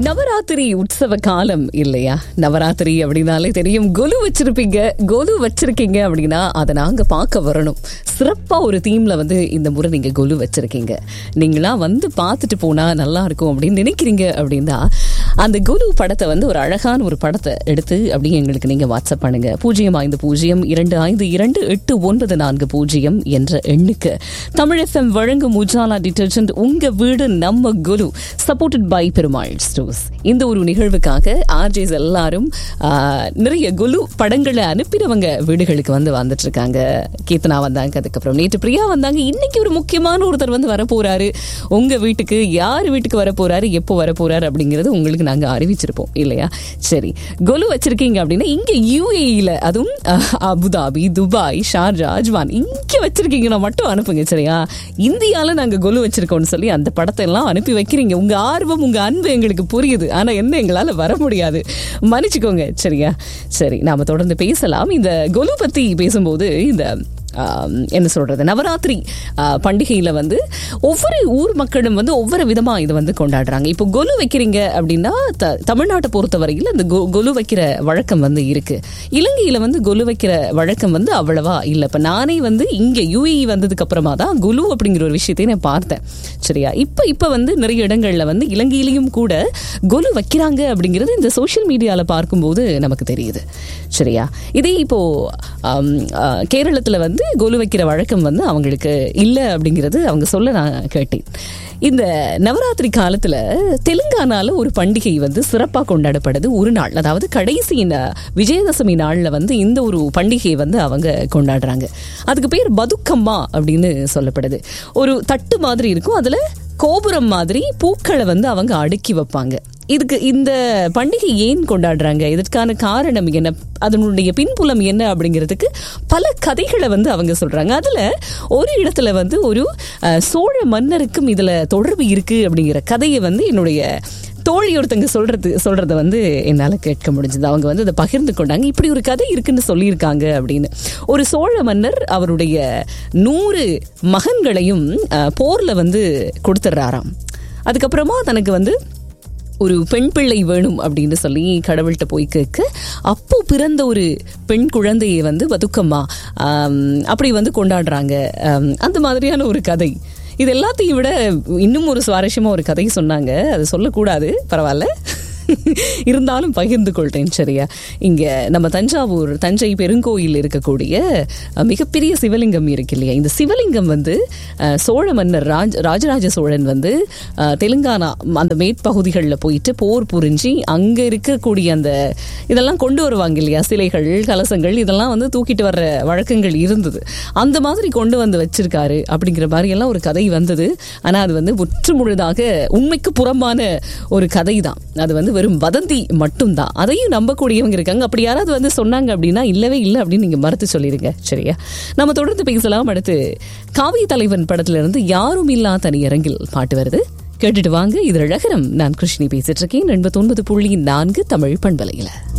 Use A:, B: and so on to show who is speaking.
A: நவராத்திரி உற்சவ காலம் இல்லையா நவராத்திரி அப்படின்னாலே தெரியும் கொலு வச்சிருப்பீங்க கொலு வச்சிருக்கீங்க அப்படின்னா அதை நாங்க பார்க்க வரணும் சிறப்பா ஒரு தீம்ல வந்து இந்த முறை நீங்க கொலு வச்சிருக்கீங்க நீங்களா வந்து பார்த்துட்டு போனா நல்லா இருக்கும் அப்படின்னு நினைக்கிறீங்க அப்படின்னா அந்த குரு படத்தை வந்து ஒரு அழகான ஒரு படத்தை எடுத்து அப்படியே எங்களுக்கு நீங்க வாட்ஸ்அப் பண்ணுங்க பூஜ்ஜியம் ஐந்து பூஜ்ஜியம் இரண்டு ஐந்து இரண்டு எட்டு ஒன்பது நான்கு பூஜ்ஜியம் என்ற எண்ணுக்கு தமிழ் எஃப்எம் வழங்கும் உஜாலா டிட்டர்ஜென்ட் உங்க வீடு நம்ம Guru supported by Perumal stores இந்த ஒரு நிகழ்வுக்காக ஆர்ஜேஸ் எல்லாரும் ஆ, நிறைய குலு படங்களை அனுப்பினவங்க வீடுகளுக்கு வந்து வந்துட்டு இருக்காங்க கீர்த்தனா வந்தாங்க அதுக்கப்புறம் நேற்று பிரியா வந்தாங்க இன்னைக்கு ஒரு முக்கியமான ஒருத்தர் வந்து வர போறாரு உங்க வீட்டுக்கு யார் வீட்டுக்கு வர போறாரு எப்போ வர போறாரு அப்படிங்கிறது உங்களுக்கு நாங்க அறிவிச்சிருப்போம் இல்லையா சரி கொலு வச்சிருக்கீங்க அப்படின்னா இங்க யூஏஇல அதுவும் அஹ், அபுதாபி துபாய் ஷார்ஜா அஜ்வான் இங்க வச்சிருக்கீங்கன்னா மட்டும் அனுப்புங்க சரியா இந்தியால நாங்க கொலு வச்சிருக்கோம்னு சொல்லி அந்த படத்தை எல்லாம் அனுப்பி வைக்கிறீங்க உங்க ஆர்வம் உங்க அன்பு எங்களுக்கு புரியுது ஆனா என்ன எங்களால வர முடியாது மன்னிச்சுக்கோங்க சரியா சரி நாம தொடர்ந்து பேசலாம் இந்த கொலு பத்தி பேசும்போது இந்த ஆம், என்ன சொல்றது நவராத்திரி ஆ, பண்டிகையில வந்து ஒவ்வொரு ஊர் மக்களும் வந்து ஒவ்வொரு விதமா இதை வந்து கொண்டாடுறாங்க இப்போ கொலு வைக்கிறீங்க அப்படின்னா த- தமிழ்நாட்டை பொறுத்தவரையில் அந்த கொ- கொலு வைக்கிற வழக்கம் வந்து இருக்கு இலங்கையில வந்து கொலு வைக்கிற வழக்கம் வந்து அவ்வளவா இல்லை இப்போ நானே வந்து இங்க யூஏஇ வந்ததுக்கு அப்புறமா தான் கொலு அப்படிங்கிற ஒரு விஷயத்தை நான் பார்த்தேன் சரியா இப்போ இப்போ வந்து நிறைய இடங்கள்ல வந்து இலங்கையிலையும் கூட கொலு வைக்கிறாங்க அப்படிங்கிறது இந்த சோஷியல் மீடியால பார்க்கும்போது நமக்கு தெரியுது சரியா இதே இப்போ ஆம், ஆ, கேரளத்துல வந்து கொலு வைக்கிற வழக்கம் வந்து அவங்களுக்கு இல்லை அப்படிங்கிறது அவங்க சொல்ல நான் கேட்டேன் இந்த நவராத்திரி காலத்துல தெலுங்கானால ஒரு பண்டிகை வந்து சிறப்பா கொண்டாடப்படுது ஒரு நாள் அதாவது கடைசி ந- விஜயதசமி நாள்ல வந்து இந்த ஒரு பண்டிகையை வந்து அவங்க கொண்டாடுறாங்க அதுக்கு பேர் பதுக்கம்மா அப்படின்னு சொல்லப்படுது ஒரு தட்டு மாதிரி இருக்கும் அதுல கோபுரம் மாதிரி பூக்களை வந்து அவங்க அடுக்கி வைப்பாங்க இதுக்கு இந்த பண்டிகை ஏன் கொண்டாடுறாங்க இதற்கான காரணம் என்ன அதனுடைய பின்புலம் என்ன அப்படிங்கிறதுக்கு பல கதைகளை வந்து அவங்க சொல்றாங்க அதுல ஒரு இடத்துல வந்து ஒரு அஹ், சோழ மன்னருக்கும் இதுல தொடர்பு இருக்கு அப்படிங்கிற கதையை வந்து என்னுடைய தோழி ஒருத்தங்க சொல்றது சொல்றத வந்து என்னால கேட்க முடிஞ்சது அவங்க வந்து அதை பகிர்ந்து கொண்டாங்க இப்படி ஒரு கதை இருக்குன்னு சொல்லியிருக்காங்க அப்படின்னு ஒரு சோழ மன்னர் அவருடைய நூறு மகன்களையும் அஹ், போர்ல வந்து கொடுத்துட்றாராம் அதுக்கப்புறமா தனக்கு வந்து ஒரு பெண் பிள்ளை வேணும் அப்படின்னு சொல்லி கடவுள்கிட்ட போய் கேட்க அப்போ பிறந்த ஒரு பெண் குழந்தையை வந்து பதுக்கம்மா ஆம், அப்படி வந்து கொண்டாடுறாங்க ஆம், அந்த மாதிரியான ஒரு கதை இது எல்லாத்தையும் விட இன்னும் ஒரு சுவாரஸ்யமா ஒரு கதை சொன்னாங்க அது சொல்லக்கூடாது பரவாயில்ல இருந்தாலும் பகிர்ந்து கொள்றேன் சரியா இங்க நம்ம தஞ்சாவூர் தஞ்சை பெருங்கோயில் இருக்கக்கூடிய அஹ், மிகப்பெரிய சிவலிங்கம் இருக்கு இல்லையா இந்த சிவலிங்கம் வந்து அஹ், சோழ மன்னர் ராஜ ராஜராஜ சோழன் வந்து அஹ், தெலுங்கானா அந்த மேற்பகுதிகளில் போயிட்டு போர் புரிஞ்சு அங்க இருக்கக்கூடிய அந்த இதெல்லாம் கொண்டு வருவாங்க இல்லையா சிலைகள் கலசங்கள் இதெல்லாம் வந்து தூக்கிட்டு வர்ற வழக்கங்கள் இருந்தது அந்த மாதிரி கொண்டு வந்து வச்சிருக்காரு அப்படிங்கிற மாதிரி எல்லாம் ஒரு கதை வந்தது ஆனா அது வந்து முற்று முழுதாக உண்மைக்கு புறம்பான ஒரு கதை தான் அது வந்து வெறும் வதந்தி மட்டும்தான் அதையும் நம்பக்கூடியவங்க இருக்காங்க அப்படி யாராவது வந்து சொன்னாங்க அப்படின்னா இல்லவே இல்லை அப்படின்னு நீங்க மறுத்து சொல்லிடுங்க சரியா நம்ம தொடர்ந்து பேசலாம் அடுத்து காவிய தலைவன் படத்துல இருந்து யாரும் இல்லா தனியரங்கில் பாட்டு வருது கேட்டுட்டு வாங்க இது அழகரம் நான் கிருஷ்ணி பேசிட்டு இருக்கேன் எண்பத்தொன்பது புள்ளி நான்கு தமிழ் பண்பலையில